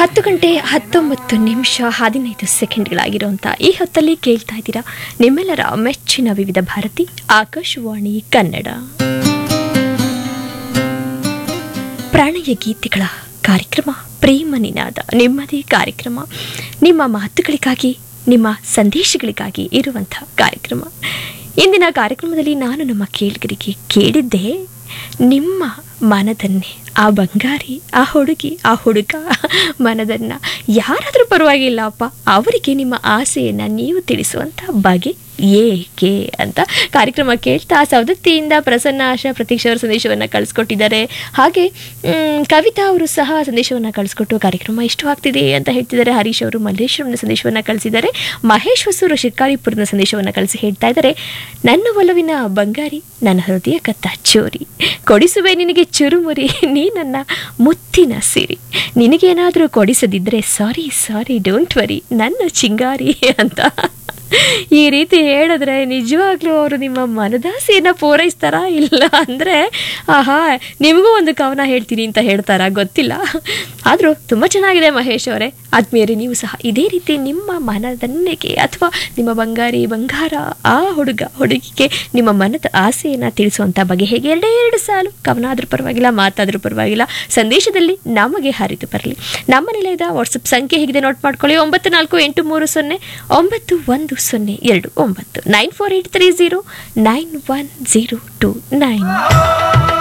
ಹತ್ತು ಗಂಟೆ ಹತ್ತೊಂಬತ್ತು ನಿಮಿಷ ಹದಿನೈದು ಸೆಕೆಂಡ್ಗಳಾಗಿರುವಂಥ ಈ ಹೊತ್ತಲ್ಲಿ ಕೇಳ್ತಾ ಇದ್ದೀರಾ ನಿಮ್ಮೆಲ್ಲರ ಮೆಚ್ಚಿನ ವಿವಿಧ ಭಾರತಿ ಆಕಾಶವಾಣಿ ಕನ್ನಡ ಪ್ರಣಯ ಗೀತೆಗಳ ಕಾರ್ಯಕ್ರಮ ಪ್ರೇಮ ನಿನಾದ ನಿಮ್ಮದೇ ಕಾರ್ಯಕ್ರಮ ನಿಮ್ಮ ಮಾತುಗಳಿಗಾಗಿ ನಿಮ್ಮ ಸಂದೇಶಗಳಿಗಾಗಿ ಇರುವಂಥ ಕಾರ್ಯಕ್ರಮ ಇಂದಿನ ಕಾರ್ಯಕ್ರಮದಲ್ಲಿ ನಾನು ನಮ್ಮ ಕೇಳಿಗರಿಗೆ ಕೇಳಿದ್ದೆ ನಿಮ್ಮ ಮನದನ್ನೇ ಆ ಬಂಗಾರಿ ಆ ಹುಡುಗಿ ಆ ಹುಡುಗ ಮನದನ್ನ ಯಾರಾದರೂ ಪರವಾಗಿಲ್ಲಪ್ಪ ಅವರಿಗೆ ನಿಮ್ಮ ಆಸೆಯನ್ನು ನೀವು ತಿಳಿಸುವಂಥ ಬಗೆ ಏಕೆ ಅಂತ ಕಾರ್ಯಕ್ರಮ ಕೇಳ್ತಾ ಸವದತ್ತಿಯಿಂದ ಪ್ರಸನ್ನ ಆಶಾ ಪ್ರತೀಕ್ಷ ಅವರ ಸಂದೇಶವನ್ನು ಕಳಿಸ್ಕೊಟ್ಟಿದ್ದಾರೆ ಹಾಗೆ ಮ್, ಕವಿತಾ ಅವರು ಸಹ ಸಂದೇಶವನ್ನು ಕಳಿಸ್ಕೊಟ್ಟು ಕಾರ್ಯಕ್ರಮ ಇಷ್ಟವಾಗ್ತಿದೆ ಅಂತ ಹೇಳ್ತಿದ್ದಾರೆ ಹರೀಶ್ ಅವರು ಮಲ್ಲೇಶ್ವರಂನ ಸಂದೇಶವನ್ನು ಕಳಿಸಿದ್ದಾರೆ ಮಹೇಶ್ ಹೊಸೂರು ಶಿಕಾರಿಪುರದ ಸಂದೇಶವನ್ನು ಕಳಿಸಿ ಹೇಳ್ತಾ ಇದ್ದಾರೆ ನನ್ನ ಒಲವಿನ ಬಂಗಾರಿ ನನ್ನ ಹೃದಯ ಕತ್ತ ಚೋರಿ ಕೊಡಿಸುವೆ ನಿನಗೆ ಚುರುಮುರಿ ನೀ ನನ್ನ ಮುತ್ತಿನ ಸಿರಿ ನಿನಗೇನಾದರೂ ಕೊಡಿಸದಿದ್ದರೆ ಸಾರಿ ಸಾರಿ ಡೋಂಟ್ ವರಿ ನನ್ನ ಚಿಂಗಾರಿ ಅಂತ ಈ ರೀತಿ ಹೇಳಿದ್ರೆ ನಿಜವಾಗ್ಲೂ ಅವರು ನಿಮ್ಮ ಮನದಾಸೆಯನ್ನು ಪೂರೈಸ್ತಾರಾ ಇಲ್ಲ ಅಂದರೆ ಆಹಾ ನಿಮಗೂ ಒಂದು ಕವನ ಹೇಳ್ತೀನಿ ಅಂತ ಹೇಳ್ತಾರಾ ಗೊತ್ತಿಲ್ಲ ಆದರೂ ತುಂಬ ಚೆನ್ನಾಗಿದೆ ಮಹೇಶ್ ಅವರೇ ಆದ್ಮೇಲೆ ನೀವು ಸಹ ಇದೇ ರೀತಿ ನಿಮ್ಮ ಮನದನ್ನೆಗೆ ಅಥವಾ ನಿಮ್ಮ ಬಂಗಾರಿ ಬಂಗಾರ ಆ ಹುಡುಗ ಹುಡುಗಿಗೆ ನಿಮ್ಮ ಮನದ ಆಸೆಯನ್ನು ತಿಳಿಸುವಂಥ ಬಗ್ಗೆ ಹೇಗೆ ಎರಡೇ ಎರಡು ಸಾಲು ಕವನ ಆದರೂ ಪರವಾಗಿಲ್ಲ ಮಾತಾದರೂ ಪರವಾಗಿಲ್ಲ ಸಂದೇಶದಲ್ಲಿ ನಮಗೆ ಹರಿದು ಬರಲಿ ನಮ್ಮ ನಿಲಯದ ವಾಟ್ಸಪ್ ಸಂಖ್ಯೆ ಹೇಗಿದೆ ನೋಟ್ ಮಾಡ್ಕೊಳ್ಳಿ ಒಂಬತ್ತು ನಾಲ್ಕು ಎಂಟು ಮೂರು ಸೊನ್ನೆ ಒಂಬತ್ತು ಒಂದು ಸೊನ್ನೆ ಎರಡು ಒಂಬತ್ತು nine four eight three zero nine one zero two nine